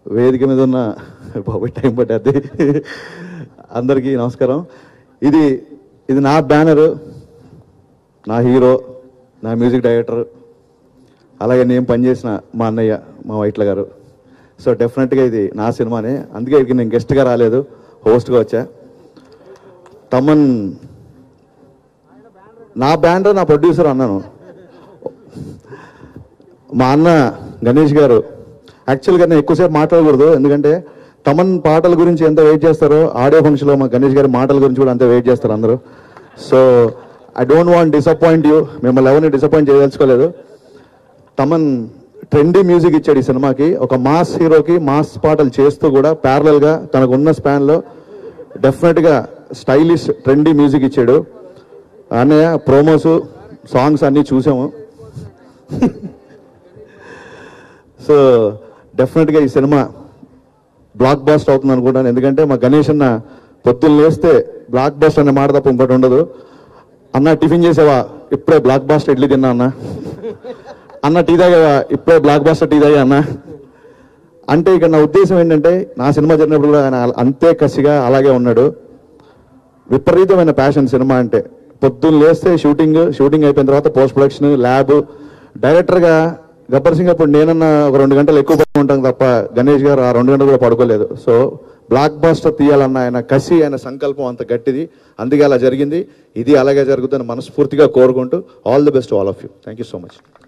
వేదిక మీద ఉన్న బాబు టైం పట్టేది అందరికీ నమస్కారం ఇది ఇది నా బ్యానరు నా హీరో నా మ్యూజిక్ డైరెక్టర్ అలాగే నేను పనిచేసిన మా అన్నయ్య మా వైట్ల గారు సో డెఫినెట్గా ఇది నా సినిమానే అందుకే ఇక్కడికి నేను గెస్ట్గా రాలేదు హోస్ట్గా వచ్చా తమన్ నా బ్యాండ్ నా ప్రొడ్యూసర్ అన్నాను మా అన్న గణేష్ గారు యాక్చువల్గా నేను ఎక్కువసేపు మాట్లాడకూడదు ఎందుకంటే తమన్ పాటల గురించి ఎంత వెయిట్ చేస్తారో ఆడియో ఫంక్షన్లో మా గణేష్ గారి మాటల గురించి కూడా అంత వెయిట్ చేస్తారు అందరూ so I don't want disappoint you మిమ్మల్ని ఎవరిని డిసప్పాయింట్ చేయదలుచుకోలేదు తమన్ ట్రెండీ మ్యూజిక్ ఇచ్చాడు ఈ సినిమాకి ఒక మాస్ హీరోకి మాస్ పాటలు చేస్తూ కూడా parallel గా తనకు ఉన్న స్పాన్లో డెఫినెట్గా స్టైలిష్ ట్రెండీ మ్యూజిక్ ఇచ్చాడు అన్నయ్య ప్రోమోస్ సాంగ్స్ అన్నీ చూసాము సో డెఫినెట్గా ఈ సినిమా బ్లాక్ బాస్ట్ అవుతుంది అనుకుంటాను ఎందుకంటే మా గణేష్ అన్న పొద్దున్న లేస్తే బ్లాక్ బాస్ట్ అనే మాట తప్ప ఇంకోటి ఉండదు అన్న టిఫిన్ చేసావా ఇప్పుడే బ్లాక్ బాస్ట్ ఇడ్లీ తిన్నా అన్న అన్న టీ తాగావా ఇప్పుడే బ్లాక్ బాస్టర్ టీ తాగా అన్న అంటే ఇక్కడ నా ఉద్దేశం ఏంటంటే నా సినిమా జరిగినప్పుడు కూడా ఆయన అంతే కసిగా అలాగే ఉన్నాడు విపరీతమైన ప్యాషన్ సినిమా అంటే పొద్దున్న లేస్తే షూటింగ్ షూటింగ్ అయిపోయిన తర్వాత పోస్ట్ ప్రొడక్షన్ ల్యాబ్ డైరెక్టర్గా గబ్బర్ సింగ్ అప్పుడు నేనన్నా ఒక రెండు గంటలు ఎక్కువ పడుకుంటాం ఉంటాం తప్ప గణేష్ గారు ఆ రెండు గంటలు కూడా పడుకోలేదు సో బ్లాక్ బాస్టర్ తీయాలన్న ఆయన కసి ఆయన సంకల్పం అంత గట్టిది అందుకే అలా జరిగింది ఇది అలాగే జరుగుతుందని మనస్ఫూర్తిగా కోరుకుంటూ all the best all of you thank you so much